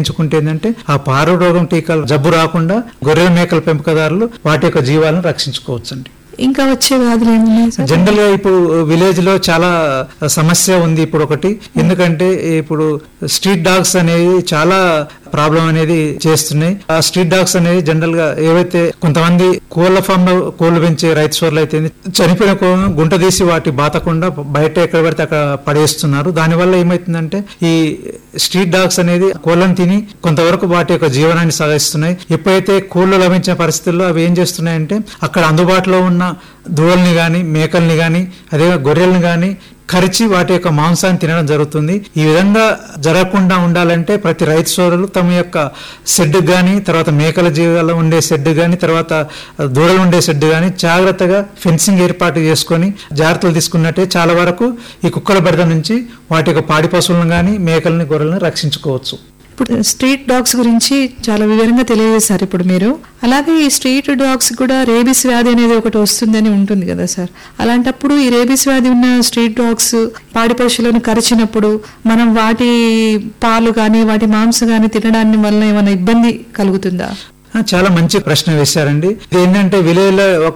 ఎంచుకుంటే ఏంటంటే ఆ పారు రోగం టీకాలు జబ్బు రాకుండా గొర్రెల మేకల పెంపకదారులు వాటి యొక్క జీవాలను రక్షించుకోవచ్చండి ఇంకా వచ్చే వ్యాధులు ఏమున్నాయి సార్ జనరల్ గా ఇప్పుడు విలేజ్ లో చాలా సమస్య ఉంది ఇప్పుడు ఒకటి ఎందుకంటే ఇప్పుడు స్ట్రీట్ డాగ్స్ అనేవి చాలా ప్రాబ్లం అనేది చేస్తున్నాయి ఆ స్ట్రీట్ డాగ్స్ అనేది జనరల్ గా ఏవైతే కొంతమంది కోళ్ల ఫామ్ లో కోళ్లు పెంచే రైతు సోర్లు అయితే చనిపోయిన కోళ్ళను గుంట తీసి వాటి బాతకుండా బయట ఎక్కడ పడితే అక్కడ పడేస్తున్నారు దానివల్ల ఏమైతుందంటే ఈ స్ట్రీట్ డాగ్స్ అనేది కోళ్ళను తిని కొంతవరకు వాటి యొక్క జీవనాన్ని సాగిస్తున్నాయి ఎప్పుడైతే కోళ్లు లభించిన పరిస్థితుల్లో అవి ఏం చేస్తున్నాయంటే అక్కడ అందుబాటులో ఉన్న దూడల్ని గాని మేకల్ని గాని అదే గొర్రెల్ని గాని కరిచి వాటి యొక్క మాంసాన్ని తినడం జరుగుతుంది ఈ విధంగా జరగకుండా ఉండాలంటే ప్రతి రైతు సోదరులు తమ యొక్క షెడ్ గాని తర్వాత మేకల జీవాలు ఉండే షెడ్ గాని తర్వాత దూడలు ఉండే షెడ్ గాని జాగ్రత్తగా ఫెన్సింగ్ ఏర్పాటు చేసుకొని జాగ్రత్తలు తీసుకున్నట్టే చాలా వరకు ఈ కుక్కల బెడద నుంచి వాటి యొక్క పాడి పశువులను గాని మేకల్ని గొర్రెలను రక్షించుకోవచ్చు ఇప్పుడు స్ట్రీట్ డాగ్స్ గురించి చాలా వివరంగా తెలియజేశారు ఇప్పుడు మీరు అలాగే ఈ స్ట్రీట్ డాగ్స్ కూడా రేబీస్ వ్యాధి అనేది ఒకటి వస్తుందని ఉంటుంది కదా సార్ అలాంటప్పుడు ఈ రేబీస్ వ్యాధి ఉన్న స్ట్రీట్ డాగ్స్ పాడి పశువులను కరిచినప్పుడు మనం వాటి పాలు కానీ వాటి మాంసం కానీ తినడాన్ని వల్ల ఏమైనా ఇబ్బంది కలుగుతుందా ఆ, చాలా మంచి ప్రశ్న వేశారండి ఇది ఏంటంటే విలేజ్ లో ఒక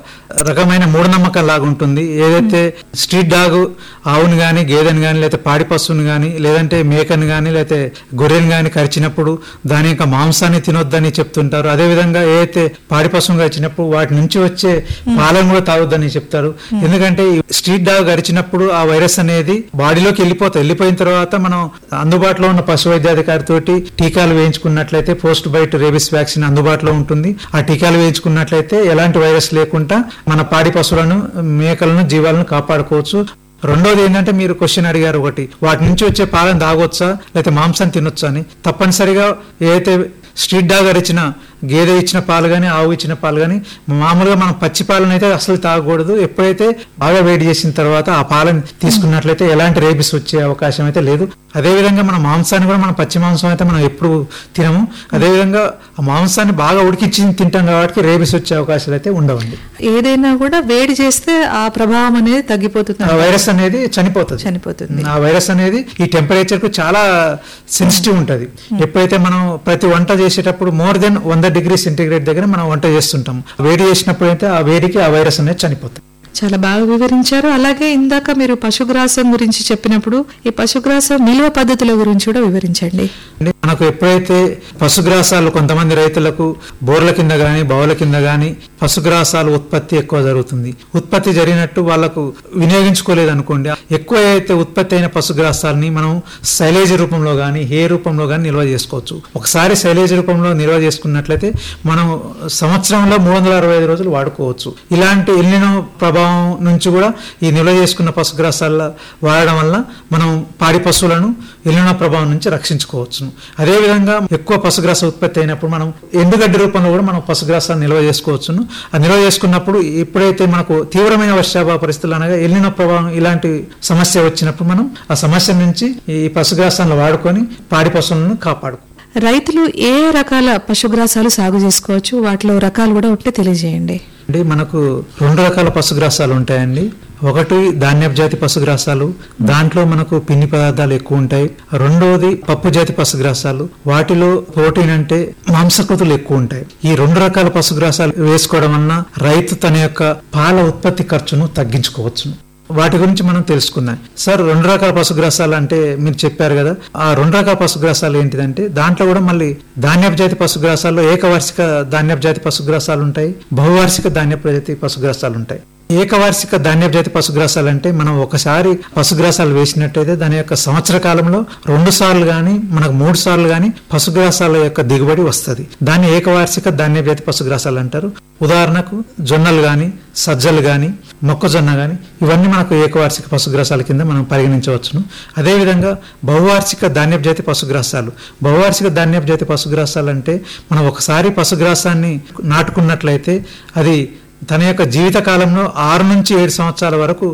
రకమైన మూఢనమ్మకం లాగా ఉంటుంది ఏదైతే స్ట్రీట్ డాగ్ ఆవుని గాని గేదెని గాని లేకపోతే పాడి పశువుని గాని లేదంటే మేకని గాని లేకపోతే గొర్రెని గాని కరిచినప్పుడు దాని యొక్క మాంసాన్ని తినొద్దని చెప్తుంటారు అదే విధంగా ఏదైతే పాడి పశువుని కరిచినప్పుడు వాటి నుంచి వచ్చే పాలను కూడా తాగొద్దని చెప్తారు ఎందుకంటే ఈ స్ట్రీట్ డాగ్ కరిచినప్పుడు ఆ వైరస్ అనేది బాడీలోకి వెళ్ళిపోతుంది వెళ్ళిపోయిన తర్వాత మనం అందుబాటులో ఉన్న పశు వైద్యాధికారి తోటి టీకాలు వేయించుకున్నట్లయితే పోస్ట్ బైట్ రేబిస్ వ్యాక్సిన్ అందుబాటులో ఉంటుంది ఆ టీకాలు వేయించుకున్నట్లయితే ఎలాంటి వైరస్ లేకుండా మన పాడి పశువులను మేకలను జీవాలను కాపాడుకోవచ్చు రెండోది ఏంటంటే మీరు క్వశ్చన్ అడిగారు ఒకటి వాటి నుంచి వచ్చే పాలను తాగొచ్చా లేకపోతే మాంసం తినొచ్చా అని తప్పనిసరిగా ఏదైతే స్ట్రీట్ డాగర్ ఇచ్చిన గేదె ఇచ్చిన పాలు కానీ ఆవు ఇచ్చిన పాలు కానీ మామూలుగా మనం పచ్చి పాలను అయితే అసలు తాగకూడదు ఎప్పుడైతే బాగా వేడి చేసిన తర్వాత ఆ పాలను తీసుకున్నట్లయితే ఎలాంటి రేబిస్ వచ్చే అవకాశం అయితే లేదు అదే విధంగా మన మాంసాన్ని కూడా మనం పచ్చి మాంసం అయితే మనం ఎప్పుడు తినము అదే విధంగా ఆ మాంసాన్ని బాగా ఉడికిచ్చి తింటాం కాబట్టి రేబిస్ వచ్చే అవకాశాలు అయితే ఉండవండి ఏదైనా కూడా వేడి చేస్తే ఆ ప్రభావం అనేది తగ్గిపోతుంది ఆ వైరస్ అనేది చనిపోతుంది చనిపోతుంది ఆ వైరస్ అనేది ఈ టెంపరేచర్ కు చాలా సెన్సిటివ్ ఉంటది ఎప్పుడైతే మనం ప్రతి వంట చేసేటప్పుడు మోర్ దెన్ వంద డిగ్రీ సెంటీగ్రేడ్ దగ్గర మనం వంట చేస్తుంటాం వేడి చేసినప్పుడు అయితే ఆ వేడికి ఆ వైరస్ అనేది చనిపోతుంది చాలా బాగా వివరించారు అలాగే ఇందాక మీరు పశుగ్రాసం గురించి చెప్పినప్పుడు ఈ పశుగ్రాసం నిల్వ పద్ధతుల గురించి కూడా వివరించండి అంటే మనకు ఎప్పుడైతే పశుగ్రాసాలు కొంతమంది రైతులకు బోర్ల కింద గాని బావుల కింద గాని పశుగ్రాసాలు ఉత్పత్తి ఎక్కువ జరుగుతుంది ఉత్పత్తి జరిగినట్టు వాళ్ళకు వినియోగించుకోలేదు అనుకోండి ఎక్కువ అయితే ఉత్పత్తి అయిన పశుగ్రాసాలని మనం శైలేజ్ రూపంలో గాని హే రూపంలో గాని నిల్వ చేసుకోవచ్చు ఒకసారి శైలేజ్ రూపంలో నిల్వ చేసుకున్నట్లయితే మనం సంవత్సరంలో మూడు వందల అరవై ఐదు రోజులు వాడుకోవచ్చు ఇలాంటి ఎల్లినో ప్రభావం నుంచి కూడా ఈ నిల్వ చేసుకున్న పశుగ్రాసాల వాడడం వల్ల మనం పాడి పశువులను ఎల్లినో ప్రభావం నుంచి రక్షించుకోవచ్చును అదేవిధంగా ఎక్కువ పశుగ్రాస ఉత్పత్తి అయినప్పుడు మనం ఎండుగడ్డి రూపంలో కూడా మనం పశుగ్రాసాన్ని నిల్వ చేసుకోవచ్చును ఆ నిల్వ చేసుకున్నప్పుడు ఎప్పుడైతే మనకు తీవ్రమైన వర్షాభావ పరిస్థితులు అనగా ఎల్లిన ప్రభావం ఇలాంటి సమస్య వచ్చినప్పుడు మనం ఆ సమస్య నుంచి ఈ పశుగ్రాసాలను వాడుకొని పాడి పశువులను కాపాడుకో రైతులు ఏ రకాల పశుగ్రాసాలు సాగు చేసుకోవచ్చు వాటిలో రకాలు కూడా ఉంటే తెలియజేయండి అంటే మనకు రెండు రకాల పశుగ్రాసాలు ఉంటాయండి ఒకటి ధాన్యపు జాతి పశుగ్రాసాలు దాంట్లో మనకు పిండి పదార్థాలు ఎక్కువ ఉంటాయి రెండవది పప్పు జాతి పశుగ్రాసాలు వాటిలో ప్రోటీన్ అంటే మాంసకృతులు ఎక్కువ ఉంటాయి ఈ రెండు రకాల పశుగ్రాసాలు వేసుకోవడం వలన రైతు తన యొక్క పాల ఉత్పత్తి ఖర్చును తగ్గించుకోవచ్చును వాటి గురించి మనం తెలుసుకుందాం సార్ రెండు రకాల పశుగ్రాసాలు అంటే మీరు చెప్పారు కదా ఆ రెండు రకాల పశుగ్రాసాలు ఏంటిదంటే దాంట్లో కూడా మళ్ళీ ధాన్యపు జాతి పశుగ్రాసాల్లో ఏకవార్షిక ధాన్యపు జాతి పశుగ్రాసాలు ఉంటాయి బహువార్షిక ధాన్యపు జాతి పశుగ్రాసాలు ఉంటాయి ఏకవార్షిక ధాన్యపు జాతి పశుగ్రాసాలు అంటే మనం ఒకసారి పశుగ్రాసాలు వేసినట్టయితే దాని యొక్క సంవత్సర కాలంలో రెండు సార్లు గాని మనకు మూడు సార్లు గాని పశుగ్రాసాల యొక్క దిగుబడి వస్తది దాన్ని ఏకవార్షిక ధాన్యపు జాతి పశుగ్రాసాలు అంటారు ఉదాహరణకు జొన్నలు గాని సజ్జలు గాని మొక్కజొన్న గాని ఇవన్నీ మనకు ఏకవార్షిక పశుగ్రాసాల కింద మనం పరిగణించవచ్చును అదేవిధంగా బహువార్షిక ధాన్యపు జాతి పశుగ్రాసాలు బహువార్షిక ధాన్యపు జాతి పశుగ్రాసాలు అంటే మనం ఒకసారి పశుగ్రాసాన్ని నాటుకున్నట్లయితే అది తన యొక్క జీవిత కాలంలో ఆరు నుంచి ఏడు సంవత్సరాల వరకు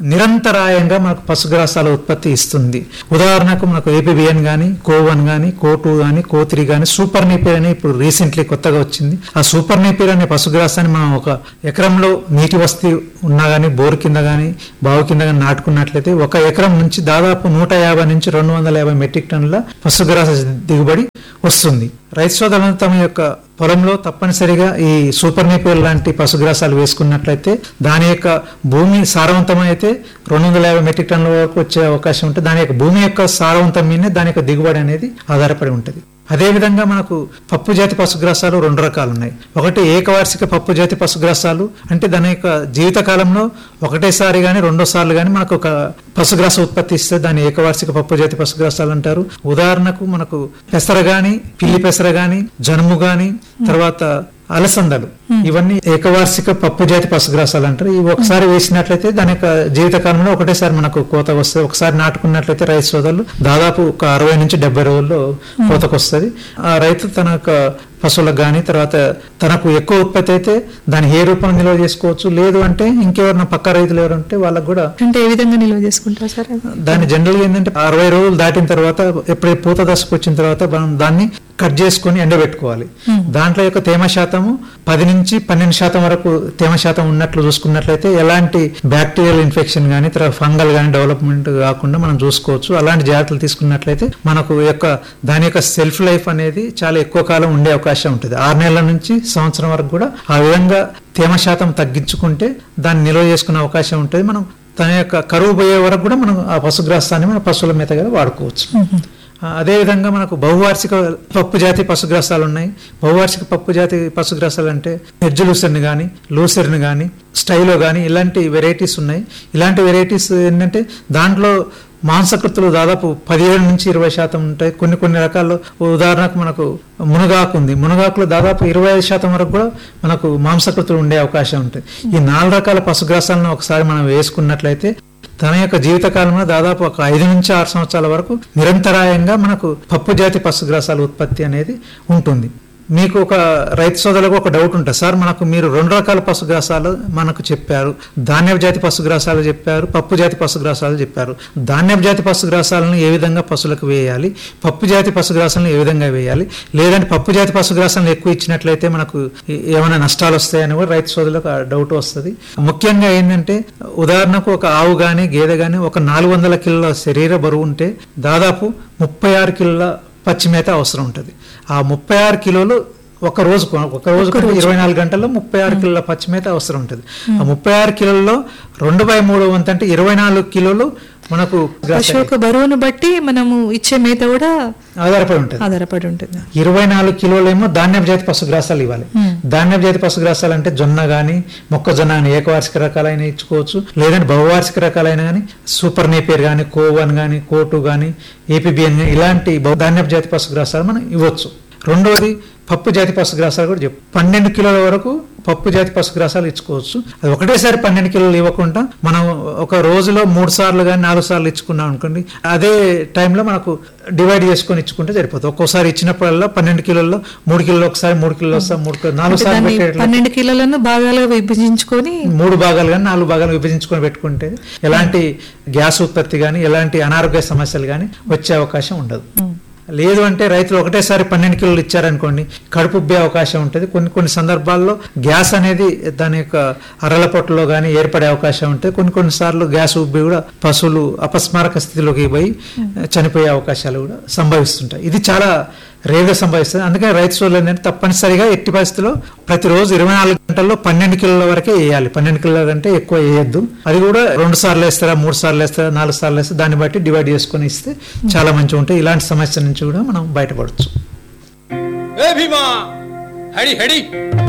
నిరంతరాయంగా మనకు పశుగ్రాసాల ఉత్పత్తి ఇస్తుంది ఉదాహరణకు మనకు ఏపీబిఎన్ కానీ కోవన్ కానీ కో టూ కానీ కో త్రీ కానీ సూపర్ నేపియర్ అని ఇప్పుడు రీసెంట్లీ కొత్తగా వచ్చింది ఆ సూపర్ నేపియర్ అనే పశుగ్రాసాన్ని మనం ఒక ఎకరంలో నీటి వస్తీ ఉన్నా కానీ బోరు కింద కానీ బావు కింద కానీ నాటుకున్నట్లయితే ఒక ఎకరం నుంచి దాదాపు నూట యాభై నుంచి రెండు వందల యాభై మెట్రిక్ టన్నుల పశుగ్రాస దిగుబడి వస్తుంది రైతు సోదరులు తమ యొక్క పొలంలో తప్పనిసరిగా ఈ సూపర్ నేపియర్ లాంటి పశుగ్రాసాలు వేసుకున్నట్లయితే దాని యొక్క భూమి సారవంతమైతే రెండు వందల యాభై మెట్రిక్ టన్నుల వరకు వచ్చే అవకాశం ఉంటుంది దాని యొక్క భూమి యొక్క సారవంతం మీదనే దాని యొక్క దిగుబడి అనేది ఆధారపడి ఉంటుంది అదేవిధంగా మనకు పప్పు జాతి పశుగ్రాసాలు రెండు రకాలు ఉన్నాయి ఒకటి ఏకవార్షిక పప్పు జాతి పశుగ్రాసాలు అంటే దాని యొక్క జీవిత కాలంలో ఒకటేసారి కానీ రెండోసార్లు కానీ మనకు ఒక పశుగ్రాస ఉత్పత్తి ఇస్తే దాన్ని ఏకవార్షిక పప్పు జాతి పశుగ్రాసాలు అంటారు ఉదాహరణకు మనకు పెసర గాని పిల్లి పెసర గాని జనుము గాని తర్వాత అలసందలు ఇవన్నీ ఏకవార్షిక పప్పు జాతి పశుగ్రాసాలు అంటారు ఇవి ఒకసారి వేసినట్లయితే దాని యొక్క జీవిత కాలంలో ఒకటేసారి మనకు కోత వస్తుంది ఒకసారి నాటుకున్నట్లయితే రైతు సోదరులు దాదాపు ఒక అరవై నుంచి డెబ్బై రోజుల్లో కోతకు వస్తుంది ఆ రైతు తన యొక్క పశువులకు కానీ తర్వాత తనకు ఎక్కువ ఉత్పత్తి అయితే దాన్ని ఏ రూపంలో నిల్వ చేసుకోవచ్చు లేదు అంటే ఇంకెవరైనా పక్క రైతులు ఎవరు ఉంటే వాళ్ళకు కూడా అంటే ఏ విధంగా నిల్వ చేసుకుంటారు సార్ అది? దాన్ని జనరల్ గా ఏంటంటే అరవై రోజులు దాటిన తర్వాత ఎప్పుడైతే పూత దశకు వచ్చిన తర్వాత మనం దాన్ని కట్ చేసుకొని ఎండబెట్టుకోవాలి దాంట్లో యొక్క తేమ శాతము పది నుంచి పన్నెండు శాతం వరకు తేమ శాతం ఉన్నట్లు చూసుకున్నట్లయితే ఎలాంటి బ్యాక్టీరియల్ ఇన్ఫెక్షన్ కానీ తర్వాత ఫంగల్ కానీ డెవలప్మెంట్ కాకుండా మనం చూసుకోవచ్చు అలాంటి జాగ్రత్తలు తీసుకున్నట్లయితే మనకు యొక్క దాని యొక్క సెల్ఫ్ లైఫ్ అనేది చాలా ఎక్కువ కాలం ఉండే అవకాశం ఉంటుంది ఆరు నెలల నుంచి సంవత్సరం వరకు కూడా ఆ విధంగా తేమ శాతం తగ్గించుకుంటే దాన్ని నిల్వ చేసుకునే అవకాశం ఉంటుంది మనం తన యొక్క కరువు పోయే వరకు కూడా మనం ఆ పశుగ్రాసాన్ని మన పశువుల మేతగా వాడుకోవచ్చు ఆ, అదేవిధంగా మనకు బహువార్షిక పప్పు జాతి పశుగ్రాసాలు ఉన్నాయి బహువార్షిక పప్పు జాతి పశుగ్రాసాలు అంటే హెడ్జ్ లూసర్ని కానీ లూసర్ని కానీ స్టైలో కానీ ఇలాంటి వెరైటీస్ ఉన్నాయి ఇలాంటి వెరైటీస్ ఏంటంటే దాంట్లో మాంసకృతులు దాదాపు పదిహేడు నుంచి ఇరవై శాతం ఉంటాయి కొన్ని కొన్ని రకాల్లో ఉదాహరణకు మనకు మునగాకు ఉంది మునగాకులో దాదాపు ఇరవై ఐదు శాతం వరకు కూడా మనకు మాంసకృతులు ఉండే అవకాశం ఉంటుంది ఈ నాలుగు రకాల పశుగ్రాసాలను ఒకసారి మనం వేసుకున్నట్లయితే తన యొక్క జీవిత కాలంలో దాదాపు ఒక ఐదు నుంచి ఆరు సంవత్సరాల వరకు నిరంతరాయంగా మనకు పప్పు జాతి పశుగ్రాసాల ఉత్పత్తి అనేది ఉంటుంది మీకు ఒక రైతు సోదరులకు ఒక డౌట్ ఉంటుంది సార్ మనకు మీరు రెండు రకాల పశుగ్రాసాలు మనకు చెప్పారు ధాన్యపు జాతి పశుగ్రాసాలు చెప్పారు పప్పు జాతి పశుగ్రాసాలు చెప్పారు ధాన్యపు జాతి పశుగ్రాసాలను ఏ విధంగా పశువులకు వేయాలి పప్పు జాతి పశుగ్రాసాలను ఏ విధంగా వేయాలి లేదంటే పప్పు జాతి పశుగ్రాసాలను ఎక్కువ ఇచ్చినట్లయితే మనకు ఏ- ఏమైనా నష్టాలు వస్తాయని కూడా రైతు సోదరులకు ఆ డౌట్ వస్తుంది ముఖ్యంగా ఏంటంటే ఉదాహరణకు ఒక ఆవు గాని గేదె గాని ఒక నాలుగు వందల కిలోల శరీర బరువు ఉంటే దాదాపు ముప్పై ఆరు కిలోల పచ్చి మేత అవసరం ఉంటుంది ఆ ముప్పై ఆరు కిలోలు ఒక రోజు ఒక రోజు కంటే ఇరవై నాలుగు గంటల్లో ముప్పై ఆరు కిలోల పచ్చి మేత అవసరం ఉంటుంది ఆ ముప్పై ఆరు కిలోల్లో రెండు బై మూడు వంతు అంటే ఇరవై నాలుగు కిలోలు మనకు పశువు యొక్క బరువును బట్టి మనము ఇచ్చే మేత కూడా ఆధారపడి ఉంటుంది ఆధారపడి ఉంటుంది ఇరవై నాలుగు కిలోలేమో ధాన్యపు జాతి పశుగ్రాసాలు ఇవ్వాలి ధాన్యపు జాతి పశుగ్రాసాలు అంటే జొన్న గాని మొక్కజొన్న గాని ఏకవార్షిక రకాలైన ఇచ్చుకోవచ్చు లేదంటే బహువార్షిక రకాలైన కానీ సూపర్ నేపియర్ గాని కోవన్ గాని కోటు గాని ఏపీబిఎన్ గాని ఇలాంటి బహు- ధాన్యపు జాతి పశుగ్రాసాలు మనం ఇవ్వచ్చు రెండోది పప్పు జాతి పశుగ్రాసాలు కూడా చెప్పు పన్నెండు కిలోల వరకు పప్పు జాతి పశుగ్రాసాలు ఇచ్చుకోవచ్చు అది ఒకటేసారి పన్నెండు కిలోలు ఇవ్వకుండా మనం ఒక రోజులో మూడు సార్లు కానీ నాలుగు సార్లు ఇచ్చుకున్నాం అనుకోండి అదే టైంలో మనకు డివైడ్ చేసుకొని ఇచ్చుకుంటే సరిపోతుంది ఒక్కోసారి ఇచ్చినప్పుడల్లా పన్నెండు కిలోల్లో మూడు కిలోలు ఒకసారి మూడు కిలోలు వస్తాయి మూడు కిలో నాలుగు అంటే సార్లు దాన్ని పెట్టేట్లా పన్నెండు కిలోలను భాగాలుగా విభజించుకొని మూడు భాగాలు కానీ నాలుగు భాగాలు విభజించుకొని పెట్టుకుంటే ఎలాంటి గ్యాస్ ఉత్పత్తి కానీ ఎలాంటి అనారోగ్య సమస్యలు కానీ వచ్చే అవకాశం ఉండదు లేదు అంటే రైతులు ఒకటేసారి పన్నెండు కిలోలు ఇచ్చారనుకోండి కడుపు ఉబ్బే అవకాశం ఉంటుంది కొన్ని కొన్ని సందర్భాల్లో గ్యాస్ అనేది దాని యొక్క అరల పొట్టలో కానీ ఏర్పడే అవకాశం ఉంటుంది కొన్ని కొన్ని సార్లు గ్యాస్ ఉబ్బి కూడా పశువులు అపస్మారక స్థితిలోకి పోయి చనిపోయే అవకాశాలు కూడా సంభవిస్తుంటాయి ఇది చాలా రేరుగా సంభవిస్తుంది అందుకని రైతు సోదరులు ఏంటంటే తప్పనిసరిగా ఎట్టి పరిస్థితిలో ప్రతిరోజు ఇరవై నాలుగు గంటల్లో పన్నెండు కిలోల వరకే వేయాలి పన్నెండు కిలోల కంటే ఎక్కువ వేయద్దు అది కూడా రెండు సార్లు వేస్తారా మూడు సార్లు వేస్తారా నాలుగు సార్లు వేస్తారా దాన్ని బట్టి డివైడ్ చేసుకొని ఇస్తే చాలా మంచిగా ఉంటాయి ఇలాంటి సమస్య నుంచి కూడా మనం బయటపడవచ్చు ఏ భీమా హడి హడి